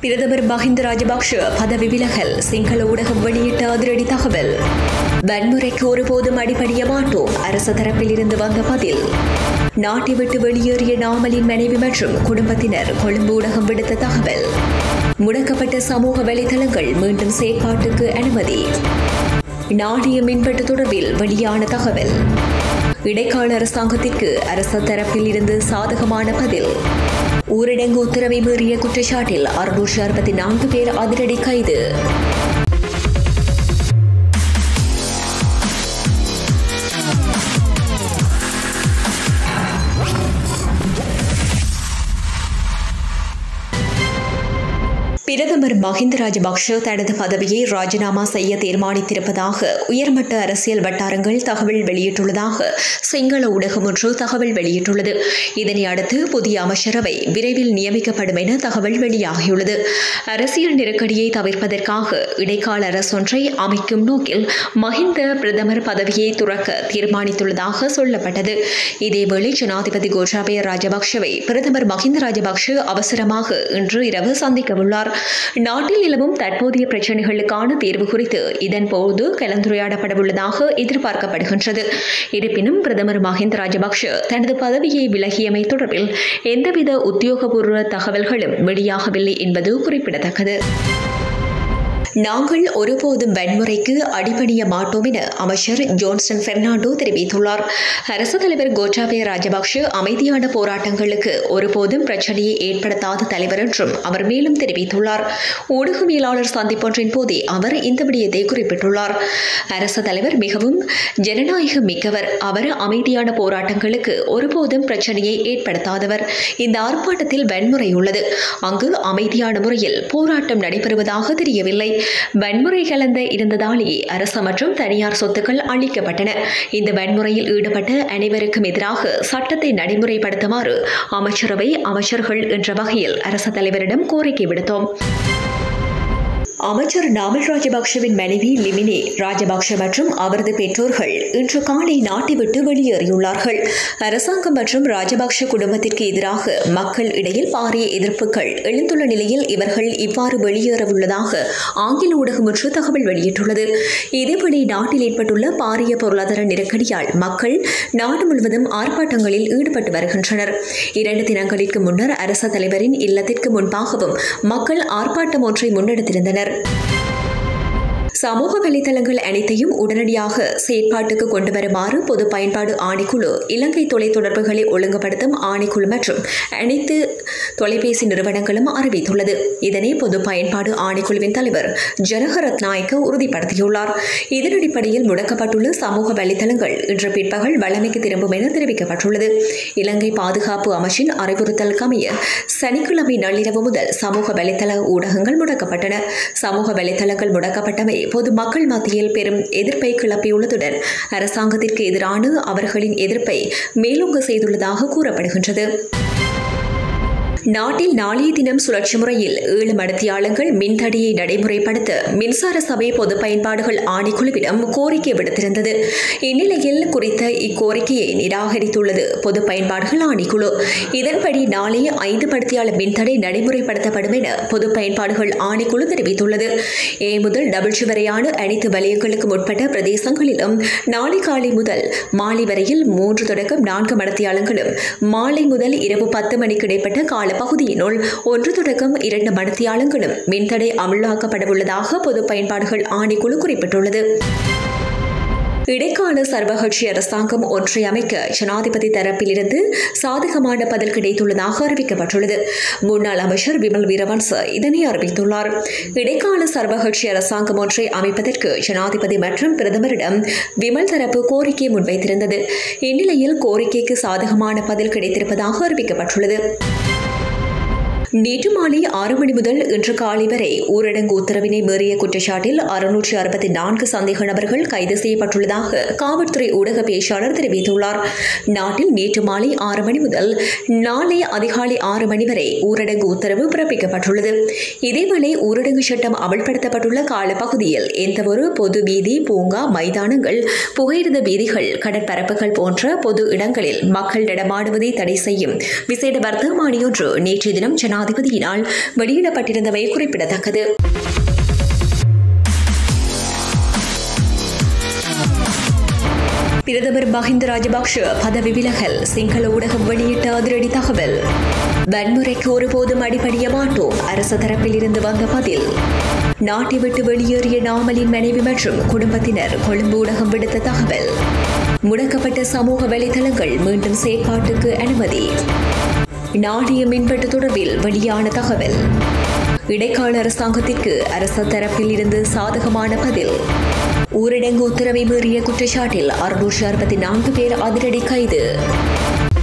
பிரதமர் மஹிந்த ராஜபக்ஷ பதவி விலகல் சிங்கள ஊடகம் வெளியிட்ட அதிரடி தகவல் வன்முறைக்கு ஒருபோதும் அடிபடிய மாட்டோம் அரசு தரப்பில் இருந்து வந்த பதில் நாட்டை விட்டு வெளியேறிய நாமலின் மனைவி மற்றும் குடும்பத்தினர் கொழும்பு ஊடகம் விடுத்த தகவல் முடக்கப்பட்ட சமூக வலைதளங்கள் மீண்டும் செயற்பாட்டுக்கு அனுமதி நாணய மின்வெட்டு தொடர்பில் வெளியான தகவல் இடைக்கால அரசாங்கத்திற்கு அரசு தரப்பில் இருந்து சாதகமான பதில் ஊரடங்கு உத்தரவை மீறிய குற்றச்சாட்டில் அறுநூற்று அறுபத்தி நான்கு பேர் அதிரடி கைது பிரதமர் மஹிந்த ராஜபக்ஷ தனது பதவியை ராஜினாமா செய்ய தீர்மானித்திருப்பதாக உயர்மட்ட அரசியல் வட்டாரங்கள் தகவல் வெளியிட்டுள்ளதாக சிங்கள ஊடகம் ஒன்று தகவல் வெளியிட்டுள்ளது இதனை அடுத்து புதிய அமைச்சரவை விரைவில் நியமிக்கப்படும் என தகவல் வெளியாகியுள்ளது அரசியல் நெருக்கடியை தவிர்ப்பதற்காக இடைக்கால அரசொன்றை அமைக்கும் நோக்கில் மஹிந்த பிரதமர் பதவியை துறக்க தீர்மானித்துள்ளதாக சொல்லப்பட்டது இதேவேளை ஜனாதிபதி கோட்டாபய ராஜபக்ஷவை பிரதமர் மஹிந்த ராஜபக்ஷ அவசரமாக இன்று இரவு சந்திக்கவுள்ளார் நாட்டில் நிலவும் தற்போதைய பிரச்சினைகளுக்கான தீர்வு குறித்து இதன்போது கலந்துரையாடப்படவுள்ளதாக எதிர்பார்க்கப்படுகின்றது இருப்பினும் பிரதமர் மஹிந்த ராஜபக்ஷ தனது பதவியை விலகியமை தொடர்பில் எந்தவித உத்தியோகபூர்வ தகவல்களும் வெளியாகவில்லை என்பது குறிப்பிடத்தக்கது நாங்கள் ஒருபோதும் வன்முறைக்கு அடிபணிய மாட்டோம் என அமைச்சர் ஜோன்சன் பெர்னாண்டோ தெரிவித்துள்ளார் அரசு தலைவர் கோட்டாபய ராஜபக்ஷ அமைதியான போராட்டங்களுக்கு ஒருபோதும் பிரச்சனையை ஏற்படுத்தாத தலைவர் என்றும் அவர் மேலும் தெரிவித்துள்ளார் ஊடகவியலாளர் சந்திப்பொன்றின் போதே அவர் இந்த விடயத்தை குறிப்பிட்டுள்ளார் அரசு தலைவர் மிகவும் ஜனநாயகம் மிக்கவர் அவர் அமைதியான போராட்டங்களுக்கு ஒருபோதும் பிரச்சனையை ஏற்படுத்தாதவர் இந்த ஆர்ப்பாட்டத்தில் வன்முறை உள்ளது அங்கு அமைதியான முறையில் போராட்டம் நடைபெறுவதாக தெரியவில்லை வன்முறை கலந்த இருந்ததாலேயே அரசு மற்றும் தனியார் சொத்துக்கள் அளிக்கப்பட்டன இந்த வன்முறையில் ஈடுபட்ட அனைவருக்கும் எதிராக சட்டத்தை நடைமுறைப்படுத்துமாறு அமைச்சரவை அமைச்சர்கள் என்ற வகையில் அரசு தலைவரிடம் கோரிக்கை விடுத்தோம் அமைச்சர் நாமல் ராஜபக்ஷவின் மனைவி லிமினே ராஜபக்ஷ மற்றும் அவரது பெற்றோர்கள் இன்று காலை நாட்டை விட்டு வெளியேறியுள்ளார்கள் அரசாங்கம் மற்றும் ராஜபக்ஷ குடும்பத்திற்கு எதிராக மக்கள் இடையில் பாரிய எதிர்ப்புகள் எழுந்துள்ள நிலையில் இவர்கள் இவ்வாறு வெளியேறவுள்ளதாக ஆங்கில ஊடகம் ஒன்று தகவல் வெளியிட்டுள்ளது இதேவேளை நாட்டில் ஏற்பட்டுள்ள பாரிய பொருளாதார நெருக்கடியால் மக்கள் நாடு முழுவதும் ஆர்ப்பாட்டங்களில் ஈடுபட்டு வருகின்றனர் இரண்டு தினங்களுக்கு முன்னர் அரச தலைவரின் இல்லத்திற்கு முன்பாகவும் மக்கள் ஆர்ப்பாட்டம் ஒன்றை முன்னெடுத்திருந்தனர் சமூக வலைதளங்கள் அனைத்தையும் உடனடியாக செயற்பாட்டுக்கு கொண்டு வருமாறு பொது பயன்பாடு ஆணைக்குழு இலங்கை தொலைத்தொடர்புகளை ஒழுங்குபடுத்தும் ஆணைக்குழு மற்றும் அனைத்து தொலைபேசி நிறுவனங்களும் அறிவித்துள்ளது இதனை பொது பயன்பாடு ஆணைக்குழுவின் தலைவர் ஜனகரத் நாயக்க உறுதிப்படுத்தியுள்ளார் இதன் அடிப்படையில் முடக்கப்பட்டுள்ள சமூக வலைதளங்கள் இன்று பிற்பகல் வழமைக்கு திரும்பும் என தெரிவிக்கப்பட்டுள்ளது இலங்கை பாதுகாப்பு அமைச்சின் அறிவுறுத்தல் கமைய சனிக்கிழமை நள்ளிரவு முதல் சமூக வலைதள ஊடகங்கள் முடக்கப்பட்டன சமூக வலைதளங்கள் முடக்கப்பட்டமை பொதுமக்கள் மத்தியில் பெரும் எதிர்ப்பை கிளப்பியுள்ளதுடன் அரசாங்கத்திற்கு எதிரான அவர்களின் எதிர்ப்பை மேலோங்க செய்துள்ளதாக கூறப்படுகின்றது நாட்டில் நாளைய தினம் சுழற்சி முறையில் ஏழு மடத்தியாளங்கள் மின்தடையை நடைமுறைப்படுத்த மின்சார சபை பொது பயன்பாடுகள் ஆணைக்குழுவிடம் கோரிக்கை விடுத்திருந்தது இந்நிலையில் குறித்த இக்கோரிக்கையை நிராகரித்துள்ளது பொது பயன்பாடுகள் ஆணைக்குழு இதன்படி நாளை ஐந்து படுத்தியாளர் மின்தடை நடைமுறைப்படுத்தப்படும் என பொது பயன்பாடுகள் ஆணைக்குழு தெரிவித்துள்ளது ஏ முதல் டபுள் வரையான அனைத்து வலயங்களுக்கும் உட்பட்ட பிரதேசங்களிலும் நாளை காலை முதல் மாலை வரையில் மூன்று தொடக்கம் நான்கு மடத்தியாளங்களும் மாலை முதல் இரவு பத்து மணிக்கு இடைப்பட்ட கால பகுதியினுள் ஒன்று தொடக்கம் இரண்டு மடத்தியாளங்களும் மின்தடை அமலாக்கப்படவுள்ளதாக பொது பயன்பாடுகள் ஆணைக்குழு குறிப்பிட்டுள்ளது இடைக்கால சர்வகட்சி அரசாங்கம் ஒன்றை அமைக்க ஜனாதிபதி தரப்பிலிருந்து சாதகமான பதில் கிடைத்துள்ளதாக அறிவிக்கப்பட்டுள்ளது முன்னாள் அமைச்சர் விமல் வீரவன்ச இதனை அறிவித்துள்ளார் இடைக்கால சர்வகட்சி அரசாங்கம் ஒன்றை அமைப்பதற்கு ஜனாதிபதி மற்றும் பிரதமரிடம் விமல் தரப்பு கோரிக்கை முன்வைத்திருந்தது இந்நிலையில் கோரிக்கைக்கு சாதகமான பதில் கிடைத்திருப்பதாக அறிவிக்கப்பட்டுள்ளது நேற்று மாலை ஆறு மணி முதல் இன்று காலை வரை ஊரடங்கு உத்தரவினை மீறிய குற்றச்சாட்டில் அறுநூற்றி அறுபத்தி நான்கு சந்தேக நபர்கள் கைது செய்யப்பட்டுள்ளதாக காவல்துறை ஊடக பேச்சாளர் தெரிவித்துள்ளார் நாட்டில் நேற்று மாலை ஆறு மணி முதல் நாளை அதிகாலை ஆறு மணி வரை ஊரடங்கு உத்தரவு பிறப்பிக்கப்பட்டுள்ளது இதேவேளை ஊரடங்கு சட்டம் அமல்படுத்தப்பட்டுள்ள காலப்பகுதியில் எந்தவொரு பொது வீதி பூங்கா மைதானங்கள் புகையிரத வீதிகள் கடற்பரப்புகள் போன்ற பொது இடங்களில் மக்கள் நடமாடுவதை தடை செய்யும் விசேட வர்த்தமானியொன்று நேற்றைய தினம் ஜனாதிபதி ஜனாதிபதியினால் வெளியிடப்பட்டிருந்தமை குறிப்பிடத்தக்கது பிரதமர் மஹிந்த ராஜபக்ஷ பதவி விலகல் சிங்கள ஊடகம் வெளியிட்ட அதிரடி தகவல் வன்முறைக்கு ஒருபோதும் அடிபடிய மாட்டோம் அரசு தரப்பில் இருந்து வந்த பதில் நாட்டை விட்டு வெளியேறிய நாமலின் மனைவி மற்றும் குடும்பத்தினர் கொழும்பு ஊடகம் விடுத்த தகவல் முடக்கப்பட்ட சமூக வலைதளங்கள் மீண்டும் செயற்பாட்டுக்கு அனுமதி நாணய மின்வெட்டு தொடர்பில் வெளியான தகவல் இடைக்கால அரசாங்கத்திற்கு அரசு தரப்பில் இருந்து சாதகமான பதில் ஊரடங்கு உத்தரவை மீறிய குற்றச்சாட்டில் அறுநூற்று அறுபத்தி நான்கு பேர் அதிரடி கைது